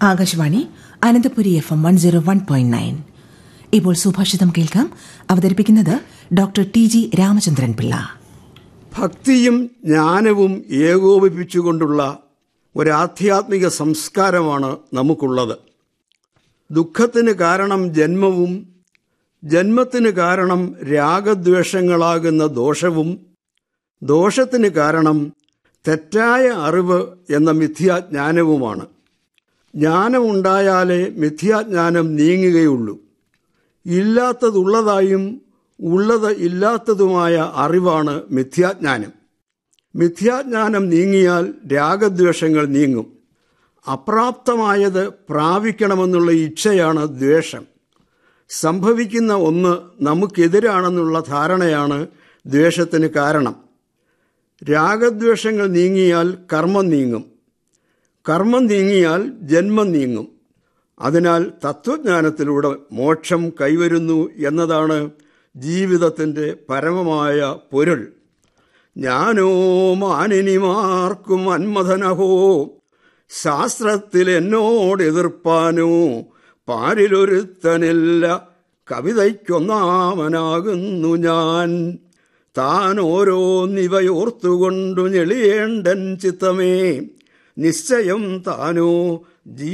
Akashvani Ananthapuri F M one zero one point nine ഇപ്പോൾ സുഭാഷിതം കേൾക്കാം അവതരിപ്പിക്കുന്നത് doctor T G Ramachandran Pillai ഭക്തിയും ജ്ഞാനവും ഏകോപിപ്പിച്ചുകൊണ്ടുള്ള ഒരാധ്യാത്മിക സംസ്കാരമാണ് നമുക്കുള്ളത് ദുഃഖത്തിന് കാരണം ജന്മവും ജന്മത്തിന് കാരണം രാഗദ്വേഷങ്ങളാകുന്ന ദോഷവും ദോഷത്തിന് കാരണം തെറ്റായ അറിവ് എന്ന മിഥ്യാജ്ഞാനവുമാണ് ജ്ഞാനമുണ്ടായാലേ മിഥ്യാജ്ഞാനം നീങ്ങുകയുള്ളൂ ഇല്ലാത്തതുള്ളതായും ഉള്ളത് ഇല്ലാത്തതുമായ അറിവാണ് മിഥ്യാജ്ഞാനം മിഥ്യാജ്ഞാനം നീങ്ങിയാൽ രാഗദ്വേഷങ്ങൾ നീങ്ങും അപ്രാപ്തമായത് പ്രാപിക്കണമെന്നുള്ള ഇച്ഛയാണ് ദ്വേഷം സംഭവിക്കുന്ന ഒന്ന് നമുക്കെതിരാണെന്നുള്ള ധാരണയാണ് ദ്വേഷത്തിന് കാരണം രാഗദ്വേഷങ്ങൾ നീങ്ങിയാൽ കർമ്മം നീങ്ങും കർമ്മം നീങ്ങിയാൽ ജന്മം നീങ്ങും അതിനാൽ തത്വജ്ഞാനത്തിലൂടെ മോക്ഷം കൈവരുന്നു എന്നതാണ് ജീവിതത്തിൻ്റെ പരമമായ പൊരുൾ ഞാനോ മാനിനിമാർക്കും അന്മഥനഹോ ശാസ്ത്രത്തിൽ എന്നോട് എതിർപ്പാനോ പാരിലൊരുത്തനില്ല കവിതയ്ക്കൊന്നാമനാകുന്നു ഞാൻ താൻ ഓരോന്നിവയോർത്തുകൊണ്ടു ഞെളിയേണ്ടൻ ചിത്തമേ നിശ്ചയം താനോ ജീ